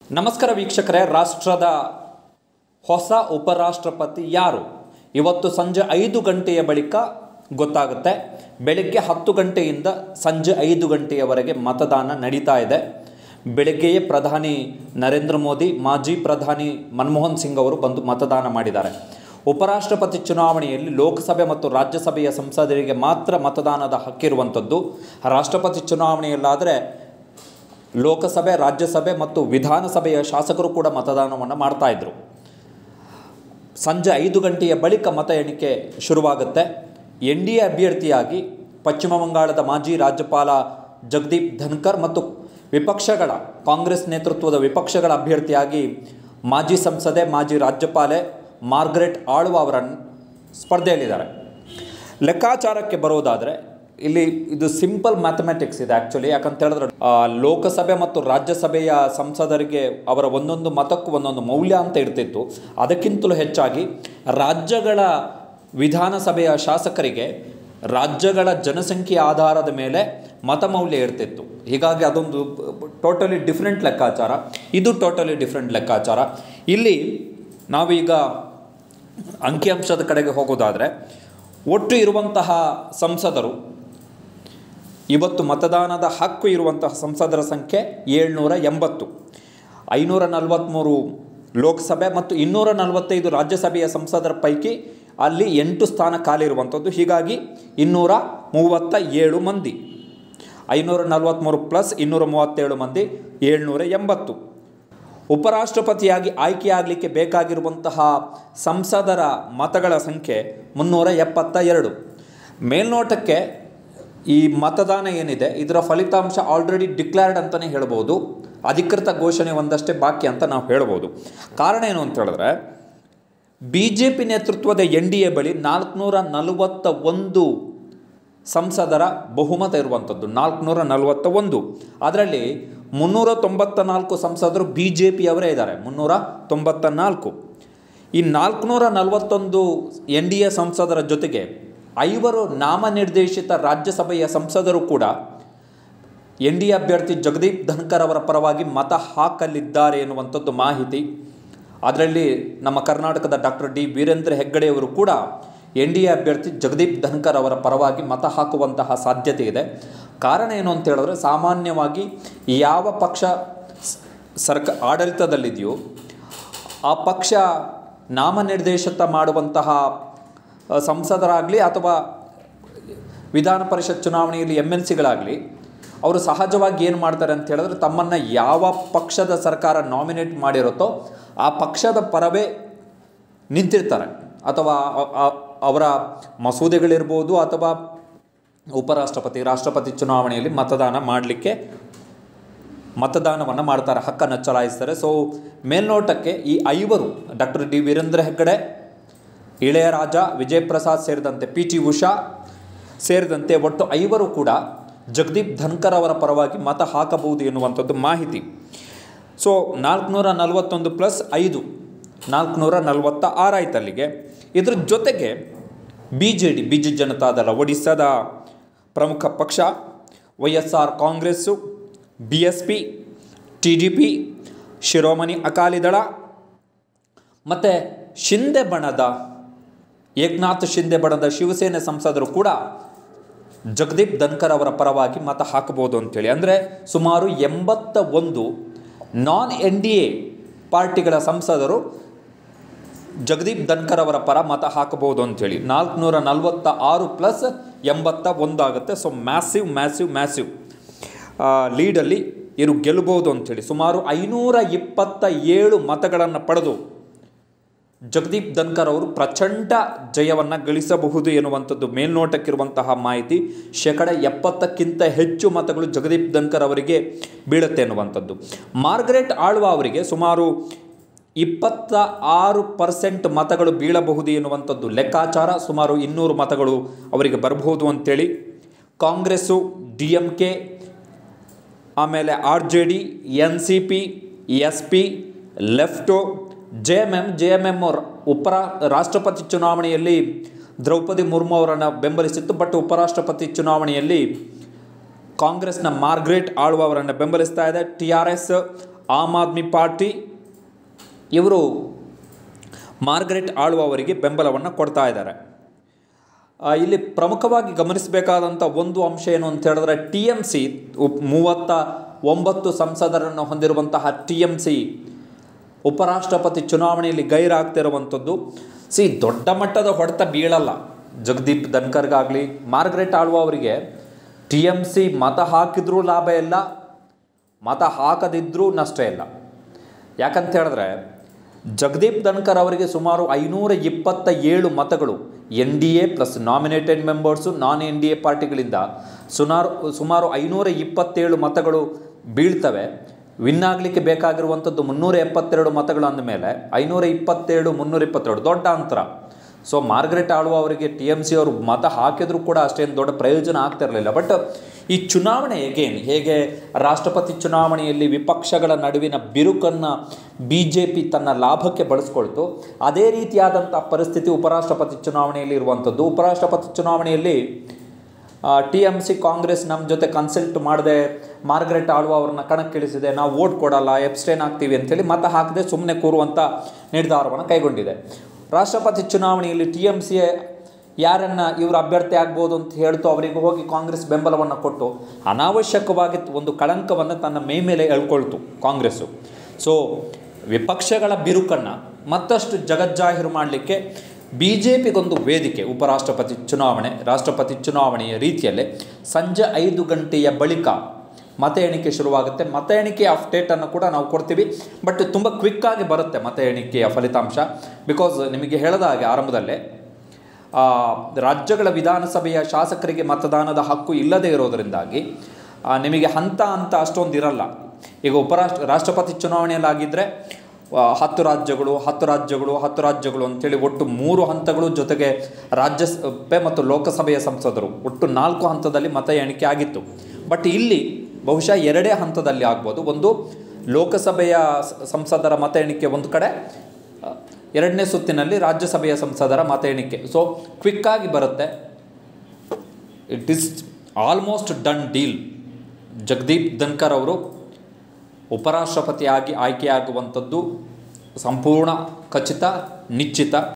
ನಮಸ್ಕಾರ ವೀಕ್ಷಕರೇ ರಾಷ್ಟ್ರದ ಹೊಸ ಉಪರಾಷ್ಟ್ರಪತಿ ಯಾರು ಇವತ್ತು ಸಂಜೆ ಐದು ಗಂಟೆಯ ಬಳಿಕ ಗೊತ್ತಾಗುತ್ತೆ ಬೆಳಗ್ಗೆ ಹತ್ತು ಗಂಟೆಯಿಂದ ಸಂಜೆ ಐದು ಗಂಟೆಯವರೆಗೆ ಮತದಾನ ನಡೀತಾ ಇದೆ ಬೆಳಗ್ಗೆಯೇ ಪ್ರಧಾನಿ ನರೇಂದ್ರ ಮೋದಿ ಮಾಜಿ ಪ್ರಧಾನಿ ಮನಮೋಹನ್ ಸಿಂಗ್ ಅವರು ಬಂದು ಮತದಾನ ಮಾಡಿದ್ದಾರೆ ಉಪರಾಷ್ಟ್ರಪತಿ ಚುನಾವಣೆಯಲ್ಲಿ ಲೋಕಸಭೆ ಮತ್ತು ರಾಜ್ಯಸಭೆಯ ಸಂಸದರಿಗೆ ಮಾತ್ರ ಮತದಾನದ ಹಕ್ಕಿರುವಂಥದ್ದು ರಾಷ್ಟ್ರಪತಿ ಚುನಾವಣೆಯಲ್ಲಾದರೆ ಲೋಕಸಭೆ ರಾಜ್ಯಸಭೆ ಮತ್ತು ವಿಧಾನಸಭೆಯ ಶಾಸಕರು ಕೂಡ ಮತದಾನವನ್ನು ಮಾಡ್ತಾ ಇದ್ರು ಸಂಜೆ ಐದು ಗಂಟೆಯ ಬಳಿಕ ಮತ ಎಣಿಕೆ ಶುರುವಾಗುತ್ತೆ ಎನ್ ಡಿ ಎ ಅಭ್ಯರ್ಥಿಯಾಗಿ ಪಶ್ಚಿಮ ಬಂಗಾಳದ ಮಾಜಿ ರಾಜ್ಯಪಾಲ ಜಗದೀಪ್ ಧನ್ಕರ್ ಮತ್ತು ವಿಪಕ್ಷಗಳ ಕಾಂಗ್ರೆಸ್ ನೇತೃತ್ವದ ವಿಪಕ್ಷಗಳ ಅಭ್ಯರ್ಥಿಯಾಗಿ ಮಾಜಿ ಸಂಸದೆ ಮಾಜಿ ರಾಜ್ಯಪಾಲೆ ಮಾರ್ಗರೆಟ್ ಆಳ್ವ ಅವರನ್ನು ಸ್ಪರ್ಧೆಯಲ್ಲಿದ್ದಾರೆ ಲೆಕ್ಕಾಚಾರಕ್ಕೆ ಬರೋದಾದರೆ ಇಲ್ಲಿ ಇದು ಸಿಂಪಲ್ ಮ್ಯಾಥಮೆಟಿಕ್ಸ್ ಇದೆ ಆ್ಯಕ್ಚುಲಿ ಯಾಕಂತ ಹೇಳಿದ್ರೆ ಆ, ಲೋಕಸಭೆ ಮತ್ತು ರಾಜ್ಯಸಭೆಯ ಸಂಸದರಿಗೆ ಅವರ ಒಂದೊಂದು ಮತಕ್ಕೂ ಒಂದೊಂದು ಮೌಲ್ಯ ಅಂತ ಇರ್ತಿತ್ತು ಅದಕ್ಕಿಂತಲೂ ಹೆಚ್ಚಾಗಿ ರಾಜ್ಯಗಳ ವಿಧಾನಸಭೆಯ ಶಾಸಕರಿಗೆ ರಾಜ್ಯಗಳ ಜನಸಂಖ್ಯೆ ಆಧಾರದ ಮೇಲೆ ಮತಮೌಲ್ಯ ಇರ್ತಿತ್ತು ಹೀಗಾಗಿ ಅದೊಂದು ಟೋಟಲಿ ಡಿಫ್ರೆಂಟ್ ಲೆಕ್ಕಾಚಾರ ಇದು ಟೋಟಲಿ ಡಿಫ್ರೆಂಟ್ ಲೆಕ್ಕಾಚಾರ ಇಲ್ಲಿ ನಾವೀಗ ಅಂಕಿಅಂಶದ ಕಡೆಗೆ ಹೋಗೋದಾದರೆ ಒಟ್ಟು ಇರುವಂತಹ ಸಂಸದರು ಇವತ್ತು ಮತದಾನದ ಹಕ್ಕು ಇರುವಂತಹ ಸಂಸದರ ಸಂಖ್ಯೆ ಏಳ್ನೂರ ಎಂಬತ್ತು ಐನೂರ ನಲವತ್ತ್ಮೂರು ಲೋಕಸಭೆ ಮತ್ತು ಇನ್ನೂರ ನಲವತ್ತೈದು ರಾಜ್ಯಸಭೆಯ ಸಂಸದರ ಪೈಕಿ ಅಲ್ಲಿ ಎಂಟು ಸ್ಥಾನ ಖಾಲಿರುವಂಥದ್ದು ಹೀಗಾಗಿ ಇನ್ನೂರ ಮೂವತ್ತ ಏಳು ಮಂದಿ ಐನೂರ ನಲವತ್ತ್ಮೂರು ಪ್ಲಸ್ ಇನ್ನೂರ ಮೂವತ್ತೇಳು ಮಂದಿ ಏಳ್ನೂರ ಎಂಬತ್ತು ಉಪರಾಷ್ಟ್ರಪತಿಯಾಗಿ ಆಯ್ಕೆಯಾಗಲಿಕ್ಕೆ ಬೇಕಾಗಿರುವಂತಹ ಸಂಸದರ ಮತಗಳ ಸಂಖ್ಯೆ ಮುನ್ನೂರ ಎಪ್ಪತ್ತ ಎರಡು ಮೇಲ್ನೋಟಕ್ಕೆ ಈ ಮತದಾನ ಏನಿದೆ ಇದರ ಫಲಿತಾಂಶ ಆಲ್ರೆಡಿ ಡಿಕ್ಲೇರ್ಡ್ ಅಂತಲೇ ಹೇಳ್ಬೋದು ಅಧಿಕೃತ ಘೋಷಣೆ ಒಂದಷ್ಟೇ ಬಾಕಿ ಅಂತ ನಾವು ಹೇಳ್ಬೋದು ಕಾರಣ ಏನು ಅಂತ ಹೇಳಿದ್ರೆ ಬಿ ಜೆ ಪಿ ನೇತೃತ್ವದ ಎನ್ ಡಿ ಎ ಬಳಿ ನಾಲ್ಕುನೂರ ನಲವತ್ತ ಒಂದು ಸಂಸದರ ಬಹುಮತ ಇರುವಂಥದ್ದು ನಾಲ್ಕುನೂರ ನಲವತ್ತ ಒಂದು ಅದರಲ್ಲಿ ಮುನ್ನೂರ ತೊಂಬತ್ತ ನಾಲ್ಕು ಸಂಸದರು ಬಿ ಜೆ ಪಿಯವರೇ ಇದ್ದಾರೆ ಮುನ್ನೂರ ತೊಂಬತ್ತ ನಾಲ್ಕು ಈ ನಾಲ್ಕುನೂರ ನಲವತ್ತೊಂದು ಎನ್ ಡಿ ಎ ಸಂಸದರ ಜೊತೆಗೆ ಐವರು ನಾಮನಿರ್ದೇಶಿತ ರಾಜ್ಯಸಭೆಯ ಸಂಸದರು ಕೂಡ ಎನ್ ಡಿ ಎ ಅಭ್ಯರ್ಥಿ ಜಗದೀಪ್ ಧನ್ಕರ್ ಅವರ ಪರವಾಗಿ ಮತ ಹಾಕಲಿದ್ದಾರೆ ಎನ್ನುವಂಥದ್ದು ಮಾಹಿತಿ ಅದರಲ್ಲಿ ನಮ್ಮ ಕರ್ನಾಟಕದ ಡಾಕ್ಟರ್ ಡಿ ವೀರೇಂದ್ರ ಹೆಗ್ಗಡೆಯವರು ಕೂಡ ಎನ್ ಡಿ ಎ ಅಭ್ಯರ್ಥಿ ಜಗದೀಪ್ ಧನ್ಕರ್ ಅವರ ಪರವಾಗಿ ಮತ ಹಾಕುವಂತಹ ಸಾಧ್ಯತೆ ಇದೆ ಕಾರಣ ಏನು ಅಂತ ಹೇಳಿದ್ರೆ ಸಾಮಾನ್ಯವಾಗಿ ಯಾವ ಪಕ್ಷ ಸ್- ಸರ್ಕ ಆಡಳಿತದಲ್ಲಿದೆಯೋ ಆ ಪಕ್ಷ ನಾಮನಿರ್ದೇಶಿತ ಮಾಡುವಂತಹ ಅ, ಸಂಸದರಾಗಲಿ ಅಥವಾ ವಿಧಾನ ಪರಿಷತ್ ಚುನಾವಣೆಯಲ್ಲಿ ಎಮ್ ಎಲ್ ಸಿಗಳಾಗಲಿ ಅವರು ಸಹಜವಾಗಿ ಏನು ಮಾಡ್ತಾರೆ ಅಂತ ಹೇಳಿದ್ರೆ ತಮ್ಮನ್ನು ಯಾವ ಪಕ್ಷದ ಸರ್ಕಾರ ನಾಮಿನೇಟ್ ಮಾಡಿರುತ್ತೋ ಆ ಪಕ್ಷದ ಪರವೇ ನಿಂತಿರ್ತಾರೆ ಅಥವಾ ಅ- ಅ- ಅವರ ಮಸೂದೆಗಳಿರ್ಬೋದು ಅಥವಾ ಉಪರಾಷ್ಟ್ರಪತಿ ರಾಷ್ಟ್ರಪತಿ ಚುನಾವಣೆಯಲ್ಲಿ ಮತದಾನ ಮಾಡಲಿಕ್ಕೆ ಮತದಾನವನ್ನು ಮಾಡ್ತಾರೆ ಹಕ್ಕನ್ನು ಚಲಾಯಿಸ್ತಾರೆ ಸೊ ಮೇಲ್ನೋಟಕ್ಕೆ ಈ ಐವರು ಡಾಕ್ಟರ್ ಡಿ ವೀರೇಂದ್ರ ಹೆಗ್ಗಡೆ ಇಳೆಯರಾಜ ವಿಜಯ್ ಪ್ರಸಾದ್ ಸೇರಿದಂತೆ ಪಿ ಟಿ ಉಷಾ ಸೇರಿದಂತೆ ಒಟ್ಟು ಐವರು ಕೂಡ ಜಗದೀಪ್ ಧನ್ಕರ್ ಅವರ ಪರವಾಗಿ ಮತ ಹಾಕಬಹುದು ಎನ್ನುವಂಥದ್ದು ಮಾಹಿತಿ ಸೊ ನಾಲ್ಕುನೂರ ನಲವತ್ತೊಂದು ಪ್ಲಸ್ ಐದು ನಾಲ್ಕುನೂರ ನಲವತ್ತ ಆರಾಯ್ತು ಅಲ್ಲಿಗೆ ಇದ್ರ ಜೊತೆಗೆ B J D Biju Janata Dal ಒಡಿಸ್ಸಾದ ಪ್ರಮುಖ ಪಕ್ಷ Y S R Congress B S P T D P Shiromani Akali Dal ಮತ್ತು ಶಿಂದೆ ಬಣದ ಏಕನಾಥ್ ಶಿಂದೆ ಬಣದ ಶಿವಸೇನೆ ಸಂಸದರು ಕೂಡ ಜಗದೀಪ್ ಧನ್ಕರ್ ಅವರ ಪರವಾಗಿ ಮತ ಹಾಕಬಹುದು ಅಂತೇಳಿ ಅಂದರೆ ಸುಮಾರು ಎಂಬತ್ತ ಒಂದು ನಾನ್ ಎನ್ ಡಿ ಎ ಪಾರ್ಟಿಗಳ ಸಂಸದರು ಜಗದೀಪ್ ಧನ್ಕರ್ ಅವರ ಪರ ಮತ ಹಾಕಬಹುದು ಅಂತೇಳಿ ನಾಲ್ಕುನೂರ ನಲವತ್ತ ಆರು ಪ್ಲಸ್ ಎಂಬತ್ತ ಒಂದಾಗುತ್ತೆ ಸೊ ಮ್ಯಾಸಿವ್ ಮ್ಯಾಸಿವ್ ಮ್ಯಾಸಿವ್ ಲೀಡಲ್ಲಿ ಇವರು ಗೆಲ್ಲಬಹುದು ಅಂಥೇಳಿ ಸುಮಾರು ಐನೂರ ಇಪ್ಪತ್ತ ಏಳು ಮತಗಳನ್ನು ಪಡೆದು ಜಗದೀಪ್ ಧನ್ಕರ್ ಅವರು ಪ್ರಚಂಡ ಜಯವನ್ನು ಗಳಿಸಬಹುದು ಎನ್ನುವಂಥದ್ದು ಮೇಲ್ನೋಟಕ್ಕಿರುವಂತಹ ಮಾಹಿತಿ ಶೇಕಡ ಎಪ್ಪತ್ತಕ್ಕಿಂತ ಹೆಚ್ಚು ಮತಗಳು ಜಗದೀಪ್ ಧನ್ಕರ್ ಅವರಿಗೆ ಬೀಳುತ್ತೆ ಎನ್ನುವಂಥದ್ದು ಮಾರ್ಗರೆಟ್ ಆಳ್ವ ಅವರಿಗೆ ಸುಮಾರು ಇಪ್ಪತ್ತ ಆರು ಪರ್ಸೆಂಟ್ ಮತಗಳು ಬೀಳಬಹುದು ಎನ್ನುವಂಥದ್ದು ಲೆಕ್ಕಾಚಾರ ಸುಮಾರು ಇನ್ನೂರು ಮತಗಳು ಅವರಿಗೆ ಬರಬಹುದು ಅಂತೇಳಿ ಕಾಂಗ್ರೆಸ್ಸು ಡಿ ಎಂ ಕೆ ಆಮೇಲೆ R J D N C P S P left J M M J M M ಅವ್ರ ಉಪರಾ ರಾಷ್ಟ್ರಪತಿ ಚುನಾವಣೆಯಲ್ಲಿ ದ್ರೌಪದಿ ಮುರ್ಮು ಅವರನ್ನು ಬೆಂಬಲಿಸಿತ್ತು ಬಟ್ ಉಪರಾಷ್ಟ್ರಪತಿ ಚುನಾವಣೆಯಲ್ಲಿ ಕಾಂಗ್ರೆಸ್ನ ಮಾರ್ಗ್ರೆಟ್ ಆಳ್ವ ಅವರನ್ನು ಬೆಂಬಲಿಸ್ತಾ ಇದೆ T R S Aam Aadmi party ಇವರು ಮಾರ್ಗರೆಟ್ ಆಳ್ವ ಅವರಿಗೆ ಬೆಂಬಲವನ್ನು ಕೊಡ್ತಾ ಇದ್ದಾರೆ ಆ, ಇಲ್ಲಿ ಪ್ರಮುಖವಾಗಿ ಗಮನಿಸಬೇಕಾದಂಥ ಒಂದು ಅಂಶ ಏನು ಅಂತ ಹೇಳಿದ್ರೆ ಟಿ ಎಮ್ ಸಿ ಮೂವತ್ತ ಒಂಬತ್ತು ಸಂಸದರನ್ನು ಹೊಂದಿರುವಂತಹ ಟಿ ಎಮ್ ಸಿ ಉಪರಾಷ್ಟ್ರಪತಿ ಚುನಾವಣೆಯಲ್ಲಿ ಗೈರಾಗ್ತಿರುವಂಥದ್ದು ಸಿ ದೊಡ್ಡ ಮಟ್ಟದ ಹೊಡೆತ ಬೀಳಲ್ಲ ಜಗದೀಪ್ ಧನ್ಕರ್ಗಾಗಲಿ ಮಾರ್ಗರೆಟ್ ಆಳ್ವ ಅವರಿಗೆ ಟಿ ಎಮ್ ಸಿ ಮತ ಹಾಕಿದ್ರೂ ಲಾಭ ಇಲ್ಲ ಮತ ಹಾಕದಿದ್ರೂ ನಷ್ಟ ಇಲ್ಲ ಯಾಕಂತ ಹೇಳಿದ್ರೆ ಜಗದೀಪ್ ಧನ್ಕರ್ ಅವರಿಗೆ ಸುಮಾರು ಐನೂರ ಇಪ್ಪತ್ತ ಏಳು ಮತಗಳು N D A plus nominated members non N D A ಪಾರ್ಟಿಗಳಿಂದ ಸುಮಾರು ಸುಮಾರು ಐನೂರ ಇಪ್ಪತ್ತೇಳು ಮತಗಳು ಬೀಳ್ತವೆ ವಿನ್ ಆಗಲಿಕ್ಕೆ ಬೇಕಾಗಿರುವಂಥದ್ದು ಮುನ್ನೂರ ಎಪ್ಪತ್ತೆರಡು ಮತಗಳು ಅಂದಮೇಲೆ ಐನೂರ ಇಪ್ಪತ್ತೇಳು ಮುನ್ನೂರ ಇಪ್ಪತ್ತೆರಡು ದೊಡ್ಡ ಅಂತರ ಸೊ ಮಾರ್ಗರೆಟ್ ಆಳ್ವ ಅವರಿಗೆ ಟಿ ಎಮ್ ಸಿ ಅವರು ಮತ ಹಾಕಿದ್ರು ಕೂಡ ಅಷ್ಟೇನು ದೊಡ್ಡ ಪ್ರಯೋಜನ ಆಗ್ತಿರಲಿಲ್ಲ ಬಟ್ ಈ ಚುನಾವಣೆ ಎಗೇನ್ ಹೇಗೆ ರಾಷ್ಟ್ರಪತಿ ಚುನಾವಣೆಯಲ್ಲಿ ವಿಪಕ್ಷಗಳ ನಡುವಿನ ಬಿರುಕನ್ನು ಬಿ ಜೆ ಪಿ ತನ್ನ ಲಾಭಕ್ಕೆ ಬಳಸ್ಕೊಳ್ತು ಅದೇ ರೀತಿಯಾದಂಥ ಪರಿಸ್ಥಿತಿ ಉಪರಾಷ್ಟ್ರಪತಿ ಚುನಾವಣೆಯಲ್ಲಿ ಇರುವಂಥದ್ದು ಉಪರಾಷ್ಟ್ರಪತಿ ಚುನಾವಣೆಯಲ್ಲಿ ಟಿ ಎಮ್ ಸಿ ಕಾಂಗ್ರೆಸ್ ನಮ್ಮ ಜೊತೆ ಕನ್ಸಲ್ಟ್ ಮಾಡದೆ ಮಾರ್ಗರೆಟ್ ಆಳ್ವ ಅವ್ರನ್ನ ಕಣಕ್ಕಿಳಿಸಿದೆ ನಾವು ವೋಟ್ ಕೊಡಲ್ಲ ಎಬ್ಸ್ಟೇನ್ ಆಗ್ತೀವಿ ಅಂತೇಳಿ ಮತ ಹಾಕದೆ ಸುಮ್ಮನೆ ಕೂರುವಂಥ ನಿರ್ಧಾರವನ್ನು ಕೈಗೊಂಡಿದೆ ರಾಷ್ಟ್ರಪತಿ ಚುನಾವಣೆಯಲ್ಲಿ ಟಿ ಎಮ್ ಸಿ ಯಾರನ್ನ ಇವರು ಅಭ್ಯರ್ಥಿ ಆಗ್ಬೋದು ಅಂತ ಹೇಳ್ತು ಅವರಿಗೆ ಹೋಗಿ ಕಾಂಗ್ರೆಸ್ ಬೆಂಬಲವನ್ನು ಕೊಟ್ಟು ಅನಾವಶ್ಯಕವಾಗಿ ಒಂದು ಕಳಂಕವನ್ನು ತನ್ನ ಮೈ ಮೇಲೆ ಎಳ್ಕೊಳ್ತು ಕಾಂಗ್ರೆಸ್ಸು ಸೊ ವಿಪಕ್ಷಗಳ ಬಿರುಕನ್ನು ಮತ್ತಷ್ಟು ಜಗಜ್ಜಾಹೀರು ಮಾಡಲಿಕ್ಕೆ ಬಿ ಜೆ ಪಿಗೊಂದು ವೇದಿಕೆ ಉಪರಾಷ್ಟ್ರಪತಿ ಚುನಾವಣೆ ರಾಷ್ಟ್ರಪತಿ ಚುನಾವಣೆಯ ರೀತಿಯಲ್ಲೇ ಸಂಜೆ ಐದು ಗಂಟೆಯ ಬಳಿಕ ಮತ ಎಣಿಕೆ ಶುರುವಾಗುತ್ತೆ ಮತ ಎಣಿಕೆಯ ಅಪ್ಡೇಟನ್ನು ಕೂಡ ನಾವು ಕೊಡ್ತೀವಿ ಬಟ್ ತುಂಬ ಕ್ವಿಕ್ಕಾಗಿ ಬರುತ್ತೆ ಮತ ಎಣಿಕೆಯ ಫಲಿತಾಂಶ ಬಿಕಾಸ್ ನಿಮಗೆ ಹೇಳಿದ ಹಾಗೆ ಆರಂಭದಲ್ಲೇ ಆ, ರಾಜ್ಯಗಳ ವಿಧಾನಸಭೆಯ ಶಾಸಕರಿಗೆ ಮತದಾನದ ಹಕ್ಕು ಇಲ್ಲದೇ ಇರೋದರಿಂದಾಗಿ ಆ, ನಿಮಗೆ ಹಂತ ಹಂತ ಅಷ್ಟೊಂದು ಇರಲ್ಲ ಈಗ ಉಪರಾಷ್ಟ್ರ ರಾಷ್ಟ್ರಪತಿ ಚುನಾವಣೆಯಲ್ಲಾಗಿದ್ದರೆ ಆ, ಹತ್ತು ರಾಜ್ಯಗಳು ಹತ್ತು ರಾಜ್ಯಗಳು ಹತ್ತು ರಾಜ್ಯಗಳು ಅಂತೇಳಿ ಒಟ್ಟು ಮೂರು ಹಂತಗಳು ಜೊತೆಗೆ ರಾಜ್ಯಸಭೆ ಮತ್ತು ಲೋಕಸಭೆಯ ಸಂಸದರು ಒಟ್ಟು ನಾಲ್ಕು ಹಂತದಲ್ಲಿ ಮತ ಎಣಿಕೆ ಆಗಿತ್ತು ಬಟ್ ಇಲ್ಲಿ ಬಹುಶಃ ಎರಡೇ ಹಂತದಲ್ಲಿ ಆಗ್ಬೋದು ಒಂದು ಲೋಕಸಭೆಯ ಸ- ಸಂಸದರ ಮತ ಎಣಿಕೆ ಒಂದು ಕಡೆ ಆ, ಎರಡನೇ ಸುತ್ತಿನಲ್ಲಿ ರಾಜ್ಯಸಭೆಯ ಸಂಸದರ ಮತ ಎಣಿಕೆ ಸೊ ಕ್ವಿಕ್ಕಾಗಿ ಬರುತ್ತೆ it is almost done deal Jagdeep Dhankhar ಅವರು ಉಪರಾಷ್ಟ್ರಪತಿಯಾಗಿ ಆಯ್ಕೆಯಾಗುವಂಥದ್ದು ಸಂಪೂರ್ಣ ಖಚಿತ ನಿಶ್ಚಿತ